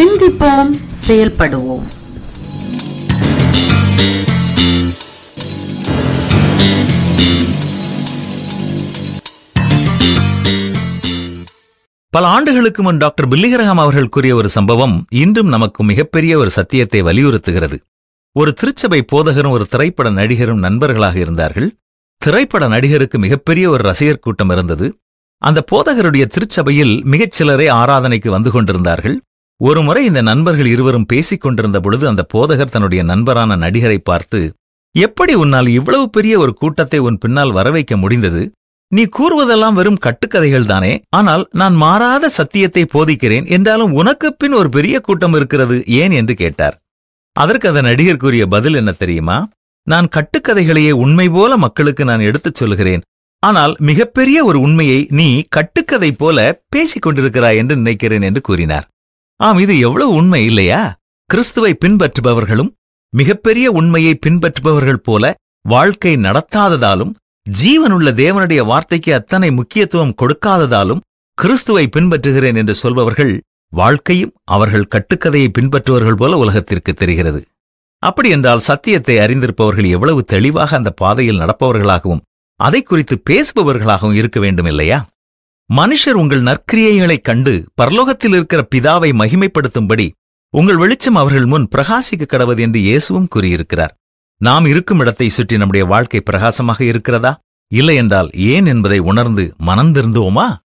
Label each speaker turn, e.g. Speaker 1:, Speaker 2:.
Speaker 1: சிந்திப்போம் செயல்படுவோம்
Speaker 2: பல ஆண்டுகளுக்கு முன் டாக்டர் பில்லிகரகம் அவர்கள் கூறிய ஒரு சம்பவம் இன்றும் நமக்கு மிகப்பெரிய ஒரு சத்தியத்தை வலியுறுத்துகிறது ஒரு திருச்சபை போதகரும் ஒரு திரைப்பட நடிகரும் நண்பர்களாக இருந்தார்கள் திரைப்பட நடிகருக்கு மிகப்பெரிய ஒரு ரசிகர் கூட்டம் இருந்தது அந்த போதகருடைய திருச்சபையில் மிகச் சிலரே ஆராதனைக்கு வந்து கொண்டிருந்தார்கள் ஒருமுறை இந்த நண்பர்கள் இருவரும் பேசிக் கொண்டிருந்த பொழுது அந்த போதகர் தன்னுடைய நண்பரான நடிகரை பார்த்து எப்படி உன்னால் இவ்வளவு பெரிய ஒரு கூட்டத்தை உன் பின்னால் வரவைக்க முடிந்தது நீ கூறுவதெல்லாம் வெறும் கட்டுக்கதைகள் தானே ஆனால் நான் மாறாத சத்தியத்தை போதிக்கிறேன் என்றாலும் உனக்கு பின் ஒரு பெரிய கூட்டம் இருக்கிறது ஏன் என்று கேட்டார் அதற்கு அந்த நடிகர் கூறிய பதில் என்ன தெரியுமா நான் கட்டுக்கதைகளையே உண்மை போல மக்களுக்கு நான் எடுத்துச் சொல்கிறேன் ஆனால் மிகப்பெரிய ஒரு உண்மையை நீ கட்டுக்கதை போல பேசிக் கொண்டிருக்கிறாய் என்று நினைக்கிறேன் என்று கூறினார் ஆம் இது எவ்வளவு உண்மை இல்லையா கிறிஸ்துவை பின்பற்றுபவர்களும் மிகப்பெரிய உண்மையை பின்பற்றுபவர்கள் போல வாழ்க்கை நடத்தாததாலும் ஜீவனுள்ள தேவனுடைய வார்த்தைக்கு அத்தனை முக்கியத்துவம் கொடுக்காததாலும் கிறிஸ்துவை பின்பற்றுகிறேன் என்று சொல்பவர்கள் வாழ்க்கையும் அவர்கள் கட்டுக்கதையை பின்பற்றுவர்கள் போல உலகத்திற்கு தெரிகிறது அப்படி என்றால் சத்தியத்தை அறிந்திருப்பவர்கள் எவ்வளவு தெளிவாக அந்த பாதையில் நடப்பவர்களாகவும் அதை குறித்து பேசுபவர்களாகவும் இருக்க வேண்டும் இல்லையா மனுஷர் உங்கள் நற்கிரியைகளைக் கண்டு பரலோகத்தில் இருக்கிற பிதாவை மகிமைப்படுத்தும்படி உங்கள் வெளிச்சம் அவர்கள் முன் பிரகாசிக்க கடவது என்று இயேசுவும் கூறியிருக்கிறார் நாம் இருக்கும் இடத்தை சுற்றி நம்முடைய வாழ்க்கை பிரகாசமாக இருக்கிறதா இல்லை என்றால் ஏன் என்பதை உணர்ந்து மனந்திருந்தோமா